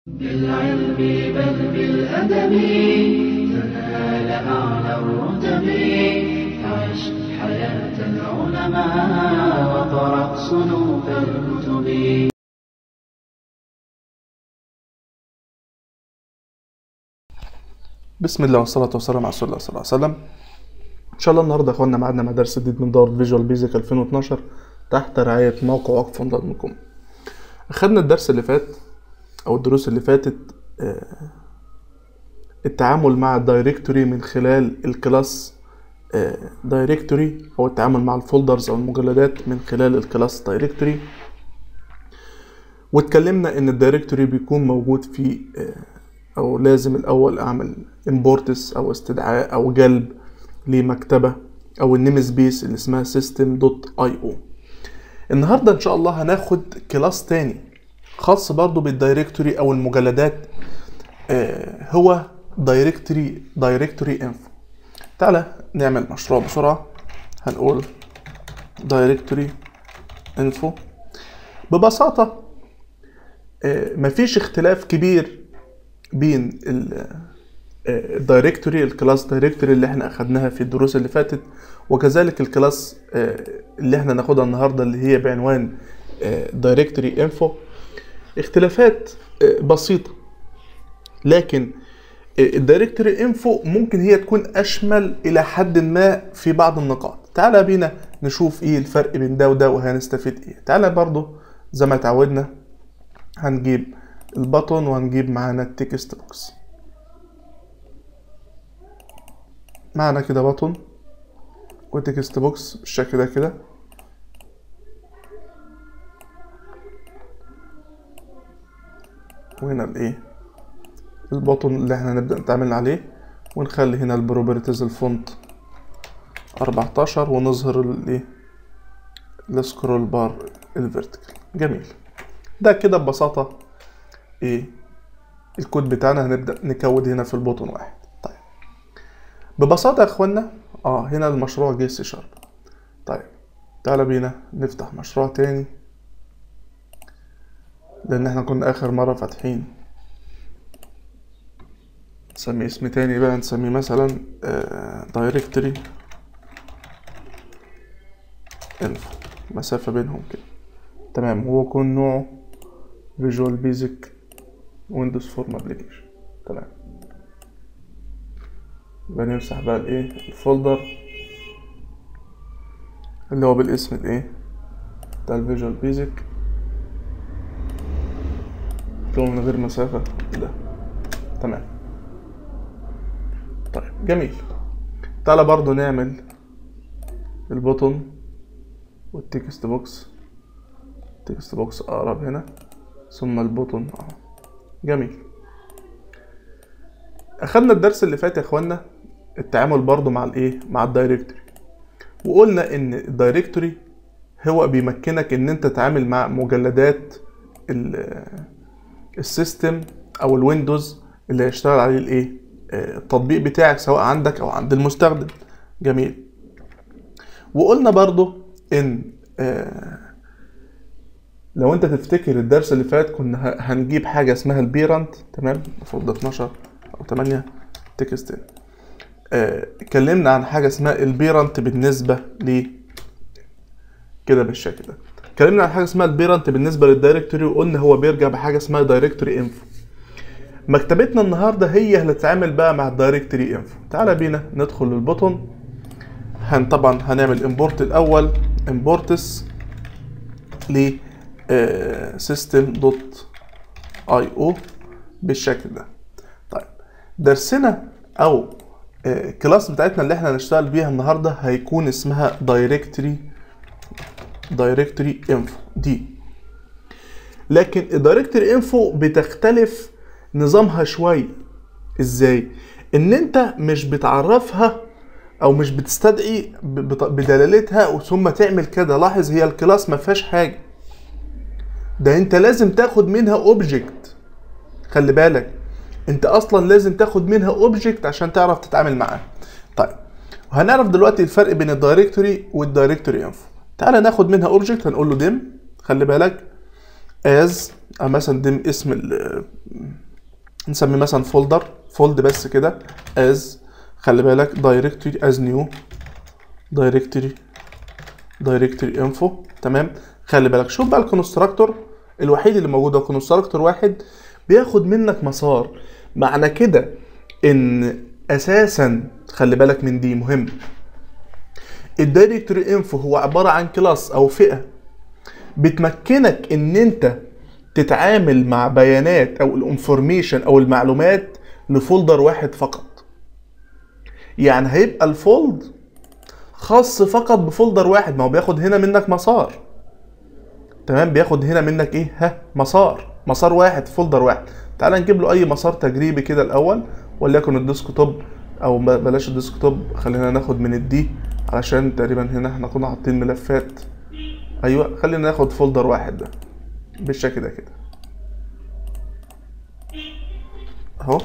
بالعلم بل بالأدب تنال أعلى الرتب عش حياة العلماء وقرأ صنوف الكتب بسم الله والصلاة والسلام على رسول الله صلى الله عليه وسلم إن شاء الله النهاردة يا إخوانا معادنا مع درس جديد من دورة فيجوال بيزك 2012 تحت رعاية موقع وقف نظامكم أخدنا الدرس اللي فات أو الدروس اللي فاتت آه، التعامل مع الدايركتوري من خلال الكلاس دايركتوري أو التعامل مع الفولدرز أو المجلدات من خلال الكلاس دايركتوري واتكلمنا إن الدايركتوري بيكون موجود في آه، او لازم الاول اعمل امبورتس او استدعاء او جلب لمكتبه او النيم سبيس اللي اسمها system دوت اي او النهارده ان شاء الله هناخد كلاس تاني خاص برضو بالدايركتوري او المجلدات آه هو دايركتوري دايركتوري انفو تعالى نعمل مشروع بسرعه هنقول دايركتوري انفو ببساطه آه مفيش اختلاف كبير بين الدايركتوري الكلاس دايركتوري اللي احنا اخدناها في الدروس اللي فاتت وكذلك الكلاس اللي احنا ناخدها النهارده اللي هي بعنوان دايركتوري انفو اختلافات بسيطه لكن الدايركتوري انفو ممكن هي تكون اشمل الى حد ما في بعض النقاط تعالى بينا نشوف ايه الفرق بين ده وده وهنستفيد ايه تعالى برضو زي ما اتعودنا هنجيب البطن وهنجيب معانا التكست بوكس معانا كده بطن وتكست بوكس بالشكل ده كده وهنا الايه البطن اللي احنا نبدأ نتعامل عليه ونخلي هنا البروبرتيز الفونت 14 ونظهر الايه السكرول بار الفيرتيكال جميل ده كده ببساطة ايه الكود بتاعنا هنبدأ نكود هنا في البوتون واحد طيب ببساطة يا اخوانا اه هنا المشروع جه سي شارب طيب تعالى بينا نفتح مشروع تاني لان احنا كنا اخر مرة فاتحين نسميه اسم تاني بقى نسميه مثلا دايركتوري انفو مسافة بينهم كده تمام هو يكون نوعه فيجوال بيزك ويندوز فورم ابلكيشن تمام يبقى نمسح بقى الايه الفولدر اللي هو بالاسم الايه بتاع الفيجوال بيزك من غير مسافة ده تمام طيب جميل تعالى برضو نعمل البوتون والتكست بوكس التكست بوكس اقرب هنا ثم البوتون اه جميل اخدنا الدرس اللي فات يا اخوانا التعامل برضو مع الايه مع الدايركتوري وقلنا ان الدايركتوري هو بيمكنك ان انت تتعامل مع مجلدات السيستم او الويندوز اللي هيشتغل عليه الايه التطبيق بتاعك سواء عندك او عند المستخدم جميل وقلنا برضو ان آه لو انت تفتكر الدرس اللي فات كنا هنجيب حاجه اسمها البيرنت تمام المفروض ده 12 او 8 تكست اه اتكلمنا عن حاجه اسمها البيرنت بالنسبه ل كده بالشكل ده اتكلمنا عن حاجه اسمها البيرنت بالنسبه للدايركتوري وقلنا هو بيرجع بحاجه اسمها دايركتوري انفو مكتبتنا النهارده هي اللي هتتعامل بقى مع الدايركتوري انفو تعالى بينا ندخل للبوتون هن طبعا هنعمل امبورت الاول امبورتس ل سيستم دوت اي او بالشكل ده طيب درسنا او الكلاس بتاعتنا اللي احنا هنشتغل بيها النهارده هيكون اسمها دايركتوري دايركتوري انفو دي لكن الدايركتوري انفو بتختلف نظامها شويه ازاي ان انت مش بتعرفها او مش بتستدعي بدلالتها ثم تعمل كده لاحظ هي الكلاس ما فيهاش حاجه ده انت لازم تاخد منها اوبجكت خلي بالك انت اصلا لازم تاخد منها اوبجكت عشان تعرف تتعامل معاه طيب وهنعرف دلوقتي الفرق بين الدايركتوري والدايركتوري انفو تعالى ناخد منها اوبجكت هنقول له ديم خلي بالك از مثلا ديم اسم نسميه مثلا فولدر فولد بس كده از خلي بالك دايركتوري از نيو دايركتوري دايركتوري انفو تمام خلي بالك شوف بقى الكونستراكتور الوحيد اللي موجود هو كونستراكتور واحد بياخد منك مسار معنى كده ان اساسا خلي بالك من دي مهم الدايركتوري انفو هو عباره عن كلاس او فئه بتمكنك ان انت تتعامل مع بيانات او الانفورميشن او المعلومات لفولدر واحد فقط يعني هيبقى الفولد خاص فقط بفولدر واحد ما هو بياخد هنا منك مسار تمام بياخد هنا منك ايه ها مسار مسار واحد فولدر واحد تعال نجيب له اي مسار تجريبي كده الاول وليكن الديسكتوب او ب- بلاش الديسكتوب خلينا ناخد من الدي علشان تقريبا هنا احنا كنا حاطين ملفات ايوه خلينا ناخد فولدر واحد ده بالشكل ده كده اهو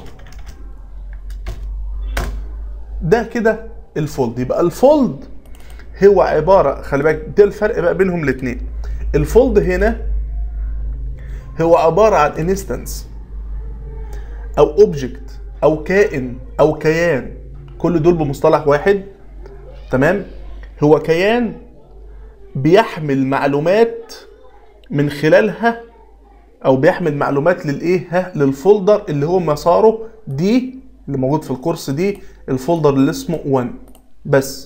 ده كده الفولد يبقى الفولد هو عبارة خلي بالك ده الفرق بقى بينهم الاتنين الفولد هنا هو عبارة عن انستنس او اوبجكت او كائن او كيان كل دول بمصطلح واحد تمام هو كيان بيحمل معلومات من خلالها او بيحمل معلومات للايه ها للفولدر اللي هو مساره دي اللي موجود في الكورس دي الفولدر اللي اسمه 1 بس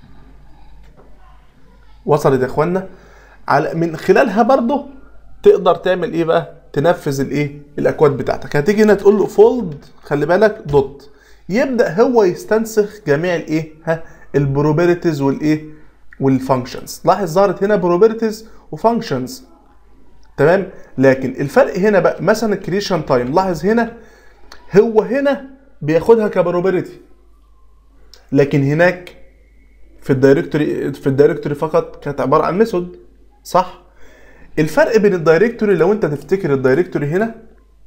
وصلت يا اخوانا على من خلالها برضه تقدر تعمل ايه بقى تنفذ الايه الاكواد بتاعتك هتيجي هنا تقول له فولد خلي بالك دوت يبدا هو يستنسخ جميع الايه ها البروبرتيز والايه والفانكشنز لاحظ ظهرت هنا بروبرتيز وفانكشنز تمام لكن الفرق هنا بقى مثلا الكريشن تايم لاحظ هنا هو هنا بياخدها كبروبرتي لكن هناك في الدايركتوري في الدايركتوري فقط كانت عباره عن ميثود صح الفرق بين الدايركتوري لو انت تفتكر الدايركتوري هنا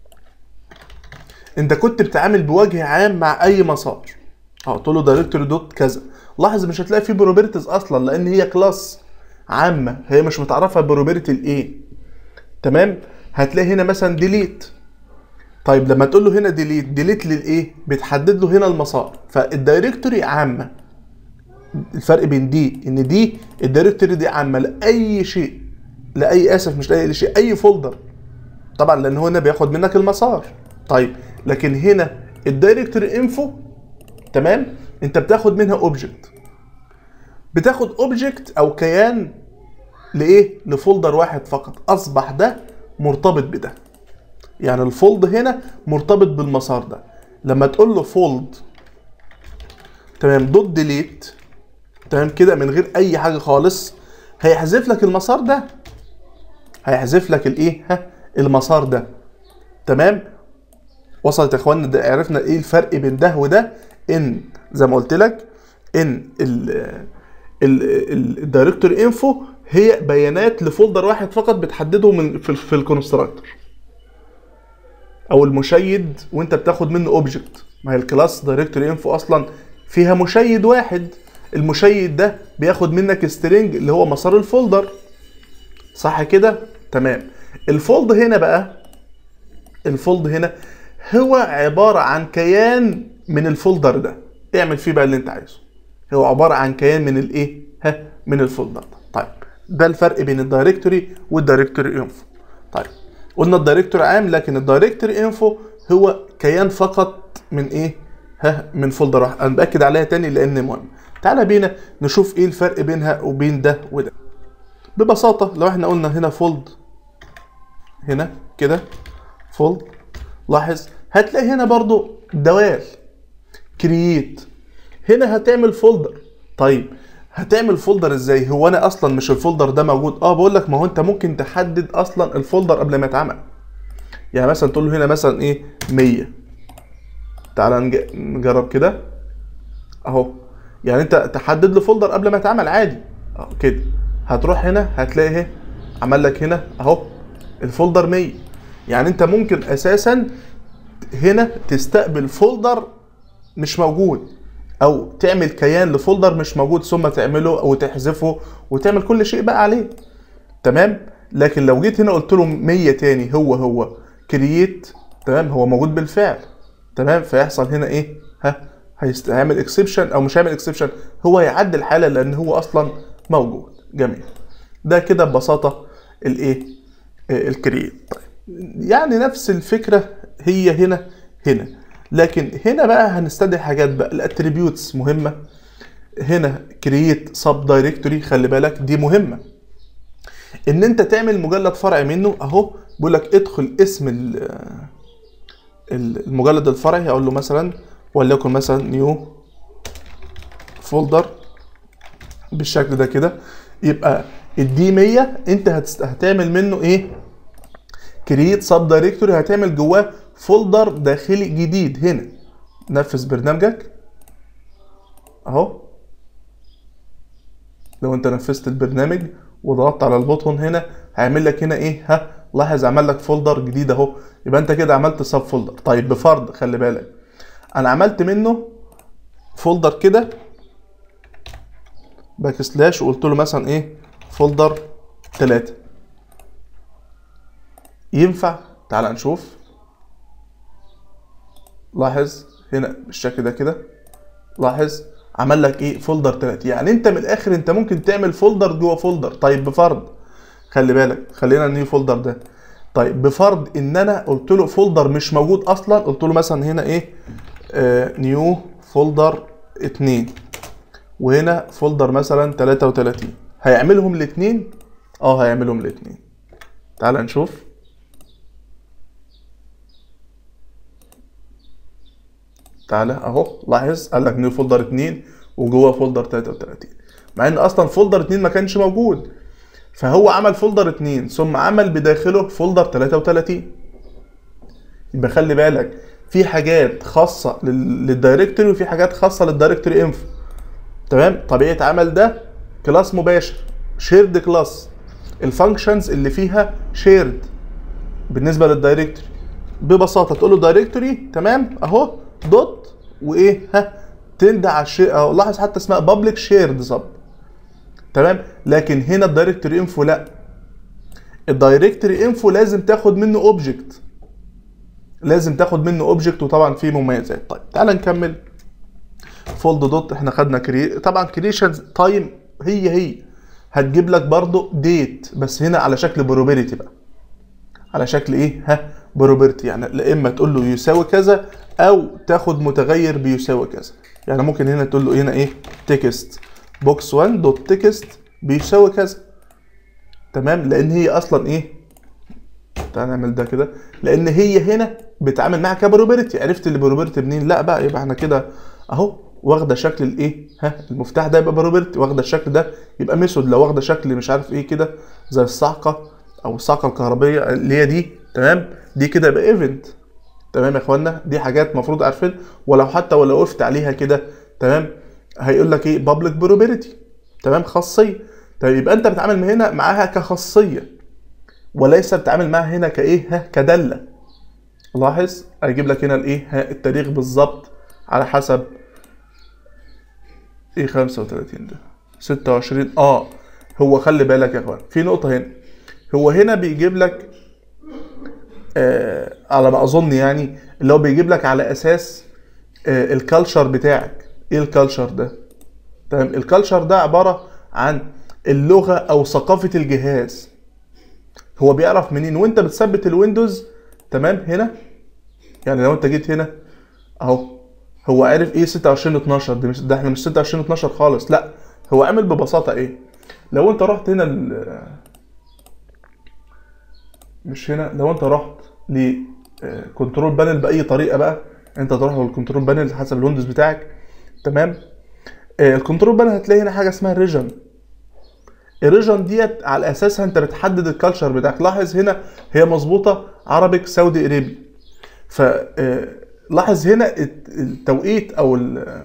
انت كنت بتعامل بوجه عام مع اي مسار اه تقول له دايركتوري دوت كذا لاحظ مش هتلاقي فيه بروبرتيز اصلا لان هي كلاس عامه هي مش متعرفه بروبرتي الايه تمام هتلاقي هنا مثلا ديليت طيب لما تقول له هنا ديليت ديليت للايه بتحدد له هنا المسار فالدايركتوري عامه الفرق بين دي ان دي الدايركتوري دي عامه لاي شيء لاي اسف مش لاي شيء اي فولدر طبعا لان هو هنا بياخد منك المسار طيب لكن هنا الدايركتوري انفو تمام انت بتاخد منها اوبجكت بتاخد اوبجكت او كيان لايه لفولدر واحد فقط اصبح ده مرتبط بده يعني الفولد هنا مرتبط بالمسار ده لما تقول له فولد تمام دوت ديليت تمام كده من غير اي حاجه خالص هيحذف لك المسار ده هيحذف لك الايه ها المسار ده تمام وصلت يا اخوانا ده عرفنا ايه الفرق بين ده وده ان زي ما قلت لك ان ال الدايركتوري انفو هي بيانات لفولدر واحد فقط بتحدده من في, في الكونستراكتور او المشيد وانت بتاخد منه اوبجكت ما هي الكلاس دايركتوري انفو اصلا فيها مشيد واحد المشيد ده بياخد منك سترينج اللي هو مسار الفولدر صح كده تمام الفولد هنا بقى الفولد هنا هو عبارة عن كيان من الفولدر ده اعمل فيه بقى اللي انت عايزه هو عبارة عن كيان من الايه ها من الفولدر ده طيب ده الفرق بين الدايركتوري والدايركتوري انفو طيب قلنا الدايركتوري عام لكن الدايركتوري انفو هو كيان فقط من ايه ها من فولدر واحد انا باكد عليها تاني لان مهم تعالى بينا نشوف ايه الفرق بينها وبين ده وده ببساطه لو احنا قلنا هنا فولد هنا كده فولد لاحظ هتلاقي هنا برضو دوال كرييت هنا هتعمل فولدر طيب هتعمل فولدر ازاي هو انا اصلا مش الفولدر ده موجود اه بقول لك ما هو انت ممكن تحدد اصلا الفولدر قبل ما يتعمل يعني مثلا تقول له هنا مثلا ايه 100 تعال نج- نجرب كده اهو يعني انت تحدد له فولدر قبل ما يتعمل عادي اهو كده هتروح هنا هتلاقي اهي عمل لك هنا اهو الفولدر 100 يعني انت ممكن اساسا هنا تستقبل فولدر مش موجود او تعمل كيان لفولدر مش موجود ثم تعمله او تحذفه وتعمل كل شيء بقى عليه تمام لكن لو جيت هنا قلت له 100 تاني هو هو كرييت تمام هو موجود بالفعل تمام فيحصل هنا ايه ها هيست... هيعمل اكسبشن او مش هيعمل اكسبشن هو هيعدي الحاله لان هو اصلا موجود جميل ده كده ببساطه الايه آه، الكرييت طيب يعني نفس الفكره هي هنا هنا لكن هنا بقى هنستدعي حاجات بقى الاتريبيوتس مهمه هنا كرييت سب دايركتوري خلي بالك دي مهمه ان انت تعمل مجلد فرعي منه اهو بيقول لك ادخل اسم ال- ال- المجلد الفرعي هقول له مثلا وليكن مثلا نيو فولدر بالشكل ده كده يبقى الدي 100 انت هتست... هتعمل منه ايه كرييت سب دايركتوري هتعمل جواه فولدر داخلي جديد هنا نفذ برنامجك اهو لو انت نفذت البرنامج وضغطت على البوتون هنا هيعمل لك هنا ايه ها لاحظ عمل لك فولدر جديد اهو يبقى انت كده عملت سب فولدر طيب بفرض خلي بالك انا عملت منه فولدر كده باك سلاش وقلت له مثلا ايه فولدر 3 ينفع تعال نشوف لاحظ هنا بالشكل ده كده لاحظ عمل لك ايه فولدر 3 يعني انت من الاخر انت ممكن تعمل فولدر جوه فولدر طيب بفرض خلي بالك خلينا النيو فولدر ده طيب بفرض ان انا قلت له فولدر مش موجود اصلا قلت له مثلا هنا ايه آه نيو فولدر 2 وهنا فولدر مثلا 33 هيعملهم الاثنين اه هيعملهم الاثنين تعال نشوف تعالى اهو لاحظ قال لك نيو فولدر 2 وجوه فولدر 33 مع ان اصلا فولدر 2 ما كانش موجود فهو عمل فولدر 2 ثم عمل بداخله فولدر 33 يبقى خلي بالك في حاجات خاصه لل- للدايركتوري وفي حاجات خاصه للدايركتوري انفو تمام طبيعه عمل ده كلاس مباشر شيرد كلاس الفانكشنز اللي فيها شيرد بالنسبه للدايركتوري ببساطه تقول له دايركتوري تمام اهو دوت وايه ها تندى على الشيء اهو لاحظ حتى اسمها بابليك شيرد سب تمام لكن هنا الدايركتوري انفو لا الدايركتوري انفو لازم تاخد منه اوبجكت لازم تاخد منه اوبجكت وطبعا فيه مميزات طيب تعال نكمل فولد دوت احنا خدنا كري طبعا كريشن تايم هي هي هتجيب لك برضو ديت بس هنا على شكل بروبابيلتي بقى على شكل ايه ها بروبرتي يعني لا اما تقول له يساوي كذا او تاخد متغير بيساوي كذا يعني ممكن هنا تقول له هنا ايه تكست بوكس 1 دوت تكست بيساوي كذا تمام لان هي اصلا ايه تعال نعمل ده كده لان هي هنا بتعامل معاها كبروبرتي عرفت البروبرتي منين لا بقى يبقى احنا كده اهو واخده شكل الايه ها المفتاح ده يبقى بروبرتي واخده الشكل ده يبقى ميثود لو واخده شكل مش عارف ايه كده زي الصعقه او الصعقه الكهربيه اللي هي دي تمام دي كده يبقى ايفنت تمام يا اخوانا دي حاجات المفروض عارفين ولو حتى ولو وقفت عليها كده تمام هيقول لك ايه بابليك بروبرتي تمام خاصيه طيب يبقى انت بتتعامل من هنا معاها كخاصيه وليس بتتعامل معاها هنا كايه ها كداله لاحظ هيجيب لك هنا الايه ها التاريخ بالظبط على حسب ايه 35 ده 26 اه هو خلي بالك يا اخوان في نقطه هنا هو هنا بيجيب لك آه على ما اظن يعني اللي هو بيجيب لك على اساس آه الكالتشر بتاعك ايه الكالتشر ده تمام الكالتشر ده عباره عن اللغه او ثقافه الجهاز هو بيعرف منين وانت بتثبت الويندوز تمام هنا يعني لو انت جيت هنا اهو هو عارف ايه 26 12 ده مش ده احنا مش 26 12 خالص لا هو عامل ببساطه ايه لو انت رحت هنا ال- مش هنا لو انت رحت لكنترول بانل باي طريقه بقى انت تروح للكنترول بانل حسب الويندوز بتاعك تمام آه، الكنترول بانل هتلاقي هنا حاجه اسمها الريجن الريجن ديت على اساسها انت بتحدد الكالتشر بتاعك لاحظ هنا هي مظبوطه عربيك سعودي اريبي ف آه، لاحظ هنا الت- التوقيت او ال-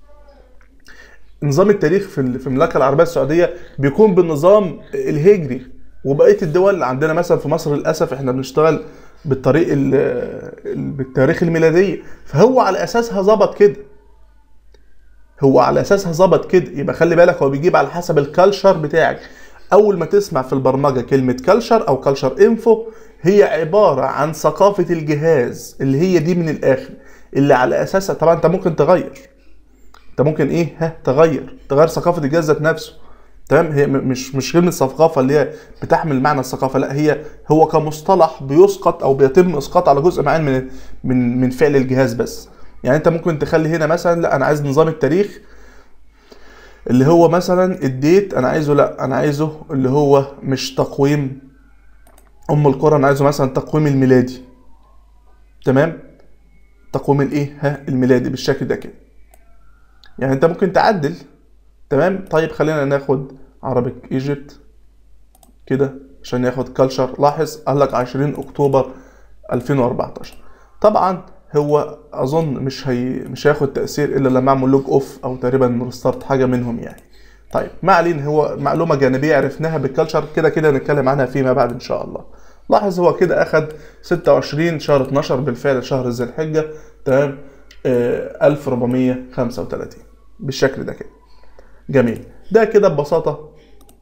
نظام التاريخ في ال- في المملكه العربيه السعوديه بيكون بالنظام الهجري وبقيه الدول عندنا مثلا في مصر للاسف احنا بنشتغل بالطريق ال- ال- بالتاريخ الميلاديه فهو على اساسها ظبط كده هو على اساسها ظبط كده يبقى خلي بالك هو بيجيب على حسب الكالتشر بتاعك اول ما تسمع في البرمجه كلمه كالتشر او كالتشر انفو هي عباره عن ثقافه الجهاز اللي هي دي من الاخر اللي على اساسها طبعا انت ممكن تغير انت ممكن ايه ها تغير تغير ثقافه الجهاز ذات نفسه تمام هي م- مش مش كلمه ثقافه اللي هي بتحمل معنى الثقافه لا هي هو كمصطلح بيسقط او بيتم اسقاط على جزء معين من من من فعل الجهاز بس يعني انت ممكن تخلي هنا مثلا لا انا عايز نظام التاريخ اللي هو مثلا الديت انا عايزه لا انا عايزه اللي هو مش تقويم ام القرى انا عايزه مثلا تقويم الميلادي تمام تقويم الايه ها الميلادي بالشكل ده كده يعني انت ممكن تعدل تمام طيب خلينا ناخد عربيك ايجيبت كده عشان ياخد كلتشر لاحظ قال لك 20 اكتوبر 2014 طبعا هو اظن مش هي مش هياخد تاثير الا لما اعمل لوج اوف او تقريبا ريستارت حاجه منهم يعني طيب ما علينا هو معلومه جانبيه عرفناها بالكلتشر كده كده نتكلم عنها فيما بعد ان شاء الله لاحظ هو كده اخد 26 شهر 12 بالفعل شهر ذي الحجه تمام آه 1435 بالشكل ده كده جميل ده كده ببساطه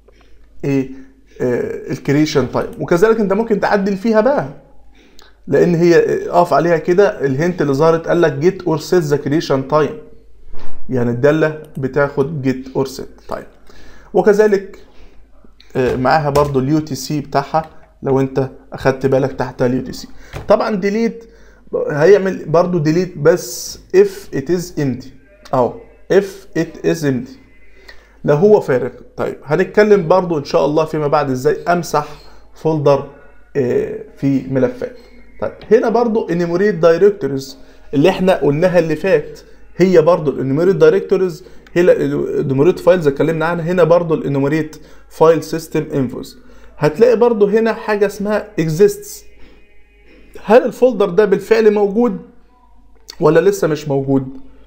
ايه آه الكريشن تايم وكذلك انت ممكن تعدل فيها بقى لان هي اقف عليها كده الهنت اللي ظهرت قال لك جيت اور سيت ذا كريشن تايم يعني الداله بتاخد جيت اور سيت تايم وكذلك آه، معاها برضو اليو تي سي بتاعها لو انت اخدت بالك تحتها اليو تي سي طبعا ديليت هيعمل برضو ديليت بس if it is empty اهو if it is empty لو هو فارغ طيب هنتكلم برضو ان شاء الله فيما بعد ازاي امسح فولدر آه، في ملفات طيب هنا برضو انيموريت دايركتوريز اللي احنا قلناها اللي فات هي برضو الانيموريت دايركتوريز هي الانيموريت فايلز اتكلمنا عنها هنا برضو الانيموريت فايل سيستم انفوز هتلاقي برضو هنا حاجه اسمها exists هل الفولدر ده بالفعل موجود ولا لسه مش موجود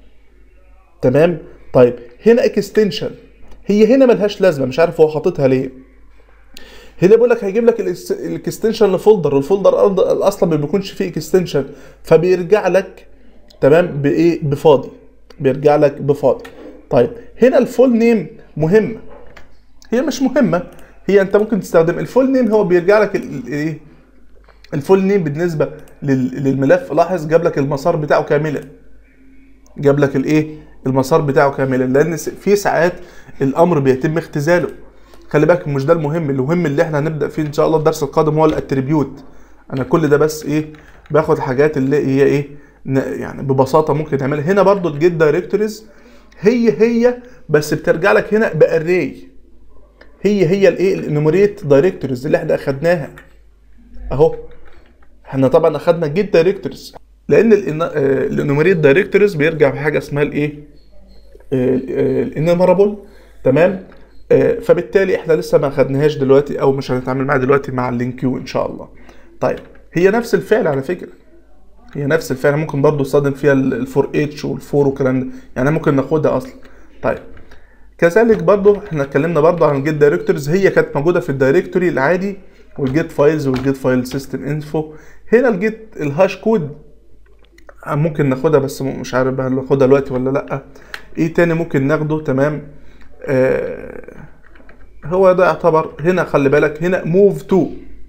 تمام طيب هنا اكستنشن هي هنا ملهاش لازمه مش عارف هو حاططها ليه هنا بيقول لك هيجيب لك الاكستنشن لفولدر والفولدر أرض- اصلا ما بيكونش فيه اكستنشن فبيرجع لك تمام بايه بفاضي بيرجع لك بفاضي طيب هنا الفول نيم مهمه هي مش مهمه هي انت ممكن تستخدم الفول نيم هو بيرجع لك ال- ال- ايه الفول نيم بالنسبه لل- للملف لاحظ جاب لك المسار بتاعه كاملا جاب لك الايه المسار بتاعه كاملا لان س- في ساعات الامر بيتم اختزاله خلي بالك مش ده المهم المهم اللي احنا هنبدا فيه ان شاء الله الدرس القادم هو الاتريبيوت انا كل ده بس ايه باخد الحاجات اللي هي ايه ن- يعني ببساطه ممكن نعملها هنا برضو الجيت دايركتوريز هي هي بس بترجع لك هنا باري هي هي الايه الانوميريت دايركتوريز اللي احنا اخدناها اهو احنا طبعا اخدنا جيت دايركتوريز لان الانوميريت دايركتوريز بيرجع بحاجه اسمها الايه الانيمرابل تمام آه، فبالتالي احنا لسه ما خدناهاش دلوقتي او مش هنتعامل معاها دلوقتي مع اللينكيو ان شاء الله طيب هي نفس الفعل على فكره هي نفس الفعل ممكن برضو نستخدم فيها الفور اتش والفور والكلام ده يعني ممكن ناخدها اصلا طيب كذلك برضو احنا اتكلمنا برضو عن الجيت دايركتوريز هي كانت موجوده في الدايركتوري العادي والجيت فايلز والجيت فايل سيستم انفو هنا الجيت الهاش كود ممكن ناخدها بس م- مش عارف هل ناخدها دلوقتي ولا لا ايه تاني ممكن ناخده تمام آه هو ده يعتبر هنا خلي بالك هنا موف تو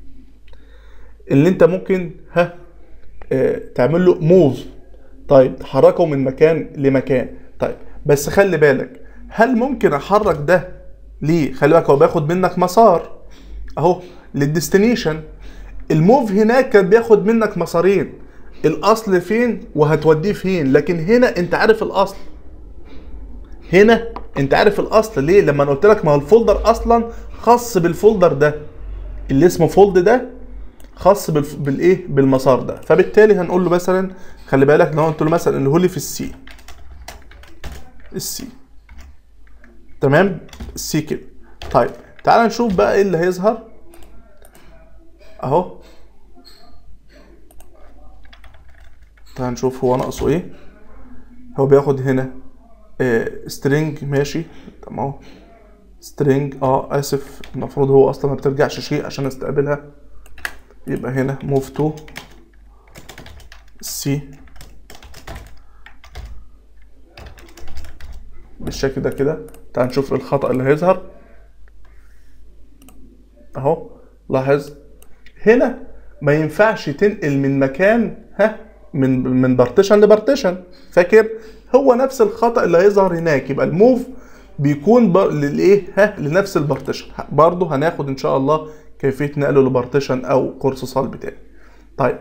اللي انت ممكن ها آه تعمل له موف طيب تحركه من مكان لمكان طيب بس خلي بالك هل ممكن احرك ده ليه خلي بالك هو بياخد منك مسار اهو للديستنيشن الموف هناك كان بياخد منك مسارين الاصل فين وهتوديه فين لكن هنا انت عارف الاصل هنا انت عارف الاصل ليه لما انا قلت لك ما هو الفولدر اصلا خاص بالفولدر ده اللي اسمه فولد ده خاص بالف... بالايه بالمسار ده فبالتالي هنقول له مثلا خلي بالك لو قلت له مثلا اللي هو لي في السي السي تمام السي كده طيب تعال نشوف بقى ايه اللي هيظهر اهو تعال نشوف هو ناقصه ايه هو بياخد هنا سترينج ماشي تمام اهو سترينج اه اسف المفروض هو اصلا ما بترجعش شيء عشان استقبلها يبقى هنا موف تو سي بالشكل ده كده تعال نشوف الخطأ اللي هيظهر اهو لاحظ هنا ما ينفعش تنقل من مكان ها من من بارتيشن لبارتيشن فاكر هو نفس الخطا اللي هيظهر هناك يبقى الموف بيكون بر... للايه ها لنفس البارتيشن برضه هناخد ان شاء الله كيفيه نقله لبارتيشن او قرص صلب تاني طيب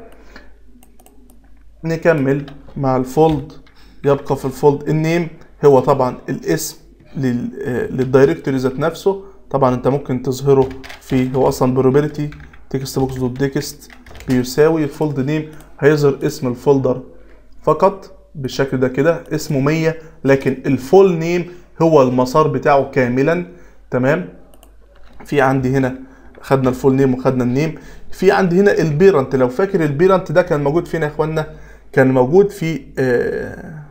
نكمل مع الفولد يبقى في الفولد النيم هو طبعا الاسم لل... آه، للدايركتوري ذات نفسه طبعا انت ممكن تظهره في هو اصلا بروبرتي تكست بوكس دوت تكست بيساوي الفولد نيم هيظهر اسم الفولدر فقط بالشكل ده كده اسمه 100 لكن الفول نيم هو المسار بتاعه كاملا تمام في عندي هنا خدنا الفول نيم وخدنا النيم في عندي هنا البيرنت لو فاكر البيرنت ده كان موجود فين يا اخوانا كان موجود في آه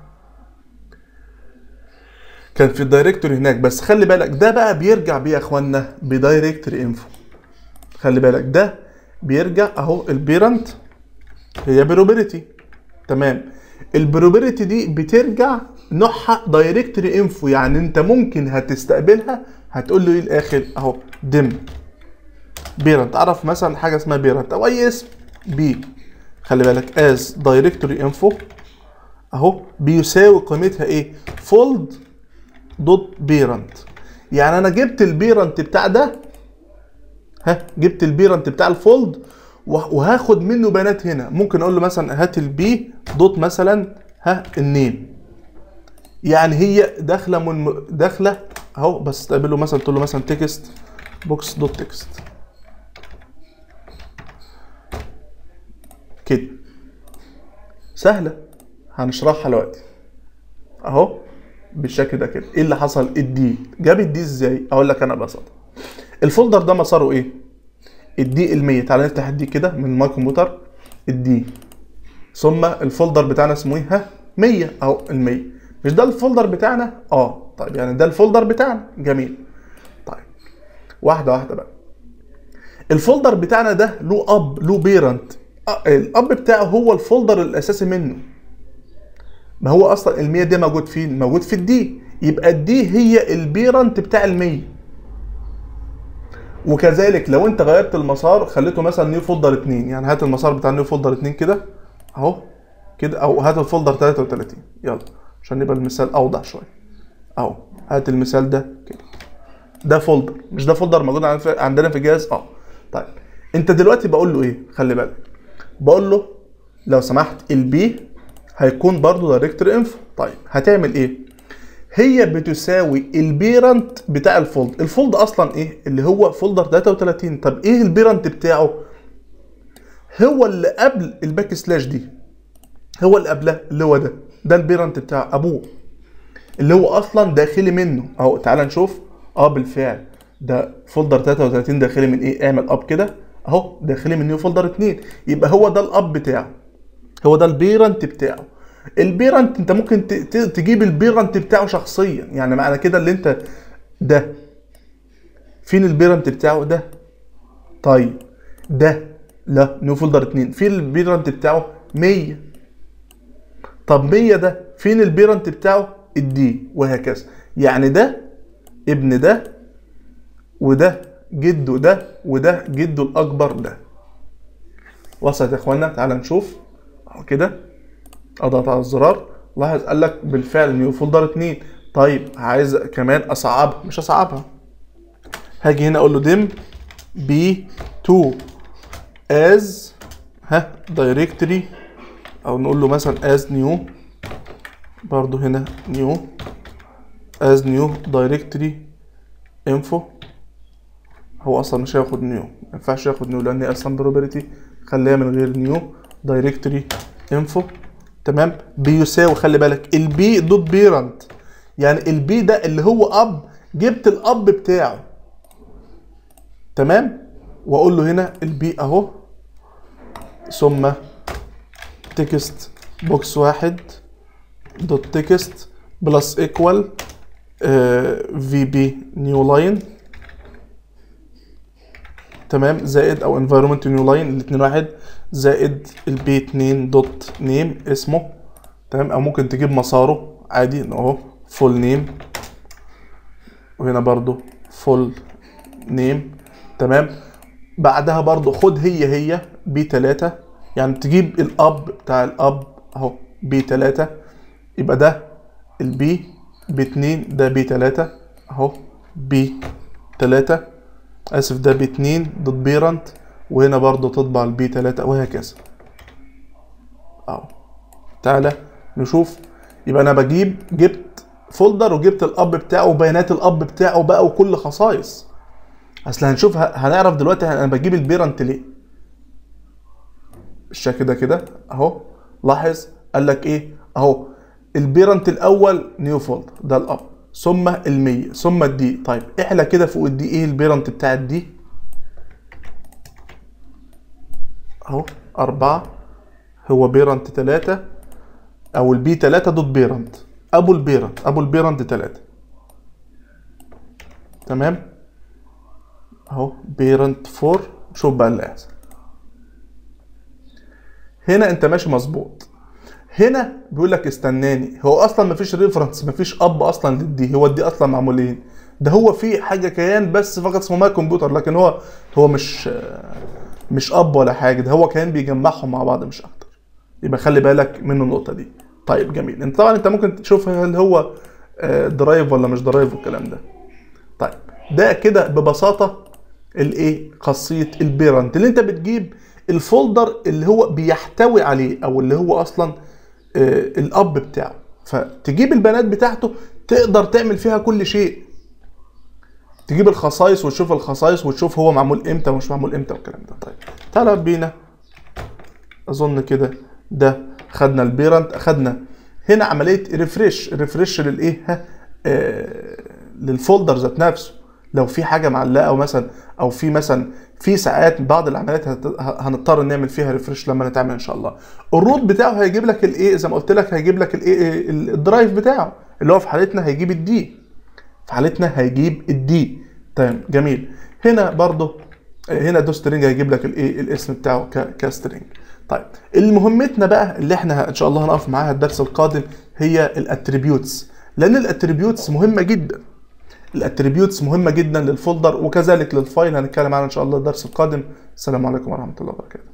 كان في الدايركتوري هناك بس خلي بالك ده بقى بيرجع بيه يا اخوانا بدايركتوري انفو خلي بالك ده بيرجع اهو البيرنت هي بروبرتي تمام البروبرتي دي بترجع نوعها دايركتوري انفو يعني انت ممكن هتستقبلها هتقول له ايه الاخر اهو دم بيرنت اعرف مثلا حاجه اسمها بيرنت او اي اسم بي خلي بالك از دايركتوري انفو اهو بيساوي قيمتها ايه فولد دوت بيرنت يعني انا جبت البيرنت بتاع ده ها جبت البيرنت بتاع الفولد وه- وهاخد منه بيانات هنا ممكن اقول له مثلا هات البي دوت مثلا ها النيم يعني هي داخله من داخله اهو بس تقابله مثلا تقول له مثلا تكست بوكس دوت تكست كده سهله هنشرحها دلوقتي اهو بالشكل ده كده ايه اللي حصل الدي جاب الدي ازاي اقول لك انا ببساطه الفولدر ده مساره ايه الدي ال100 تعالى نفتح الدي كده من ماي كمبيوتر الدي ثم الفولدر بتاعنا اسمه ايه ها 100 اهو ال100 مش ده الفولدر بتاعنا اه طيب يعني ده الفولدر بتاعنا جميل طيب واحده واحده بقى الفولدر بتاعنا ده له اب له بيرنت الاب بتاعه هو الفولدر الاساسي منه ما هو اصلا ال100 ده موجود فين موجود في الدي يبقى الدي هي البيرنت بتاع ال100 وكذلك لو انت غيرت المسار خليته مثلا نيو فولدر 2 يعني هات المسار بتاع نيو فولدر 2 كده اهو كده او هات الفولدر 33 يلا عشان يبقى المثال اوضح شويه اهو هات المثال ده كده ده فولدر مش ده فولدر موجود عن- عندنا في الجهاز اه طيب انت دلوقتي بقول له ايه خلي بالك بقول له لو سمحت البي هيكون برضو دايركتور انفو طيب هتعمل ايه هي بتساوي البيرنت بتاع الفولد الفولد اصلا ايه اللي هو فولدر 33 طب ايه البيرنت بتاعه هو اللي قبل الباك سلاش دي هو اللي قبلها اللي هو ده ده البيرنت بتاع ابوه اللي هو اصلا داخلي منه اهو تعال نشوف اه بالفعل ده فولدر 33 داخلي من ايه اعمل اب كده اهو داخلي من نيو فولدر 2 يبقى هو ده الاب بتاعه هو ده البيرنت بتاعه البيرنت انت ممكن ت- ت- تجيب البيرنت بتاعه شخصيا يعني معنى كده اللي انت ده فين البيرنت بتاعه ده طيب ده لا نيو فولدر 2 فين البيرنت بتاعه 100 طب 100 ده فين البيرنت بتاعه الدي وهكذا يعني ده ابن ده وده جده ده وده جده الاكبر ده وصلت يا اخوانا تعال نشوف اهو كده اضغط على الزرار لاحظ قال لك بالفعل نيو فولدر 2 طيب عايز كمان اصعبها مش اصعبها هاجي هنا اقول له ديم بي 2 از ها دايركتوري او نقول له مثلا از نيو برضو هنا نيو از نيو دايركتوري انفو هو اصلا مش هياخد نيو ما ينفعش ياخد نيو لان هي اصلا بروبرتي خليها من غير نيو دايركتوري انفو تمام بيساوي خلي بالك البي دوت بيرنت يعني البي ده اللي هو اب جبت الاب بتاعه تمام واقول له هنا البي اهو ثم تكست بوكس واحد دوت تكست بلس ايكوال في بي نيو لاين تمام زائد او environment نيو لاين الاثنين واحد زائد البي 2 دوت نيم اسمه تمام او ممكن تجيب مساره عادي اهو فول نيم وهنا برضو فول نيم تمام بعدها برضو خد هي هي بي 3 يعني تجيب الاب بتاع الاب اهو بي 3 يبقى ده البي بي 2 ده بي 3 اهو بي 3 اسف ده بي 2 دوت بيرنت وهنا برضو تطبع البي 3 وهكذا اهو تعالى نشوف يبقى انا بجيب جبت فولدر وجبت الاب بتاعه وبيانات الاب بتاعه بقى وكل خصائص اصل هنشوف ه- هنعرف دلوقتي انا بجيب البيرنت ليه بالشكل ده كده اهو لاحظ قال لك ايه اهو البيرنت الاول نيو فولدر ده الاب ثم ال100 ثم الدي طيب احلى كده فوق الدي ايه البيرنت بتاع الدي اهو أربعة هو بيرنت تلاتة أو البي تلاتة دوت بيرنت أبو البيرنت أبو البيرنت تلاتة تمام أهو بيرنت فور شوف بقى اللي هيحصل هنا أنت ماشي مظبوط هنا بيقول لك استناني هو اصلا مفيش ريفرنس مفيش اب اصلا للدي هو الدي اصلا معمولين ده هو في حاجه كيان بس فقط اسمه ماي كمبيوتر لكن هو هو مش مش اب ولا حاجه ده هو كان بيجمعهم مع بعض مش اكتر يبقى خلي بالك من النقطه دي طيب جميل انت طبعا انت ممكن تشوف هل هو آه، درايف ولا مش درايف والكلام ده طيب ده كده ببساطه الايه خاصيه البيرنت اللي انت بتجيب الفولدر اللي هو بيحتوي عليه او اللي هو اصلا آه، الاب بتاعه فتجيب البيانات بتاعته تقدر تعمل فيها كل شيء تجيب الخصائص وتشوف الخصائص وتشوف هو معمول امتى ومش معمول امتى والكلام ده طيب تعالى بينا اظن كده ده خدنا البيرنت خدنا هنا عمليه ريفريش ريفريش للايه ها آه للفولدر ذات نفسه لو في حاجه معلقه او مثلا او في مثلا في ساعات بعض العمليات هت- هنضطر نعمل فيها ريفريش لما نتعمل ان شاء الله الروت بتاعه هيجيب لك الايه زي ما قلت لك هيجيب لك الايه الدرايف بتاعه اللي هو في حالتنا هيجيب الدي في حالتنا هيجيب الدي تمام جميل هنا برضو هنا دو سترينج هيجيب لك الايه الاسم بتاعه ك- كسترينج طيب المهمتنا بقى اللي احنا ان شاء الله هنقف معاها الدرس القادم هي الاتريبيوتس لان الاتريبيوتس مهمه جدا الاتريبيوتس مهمه جدا للفولدر وكذلك للفايل هنتكلم عنها ان شاء الله الدرس القادم السلام عليكم ورحمه الله وبركاته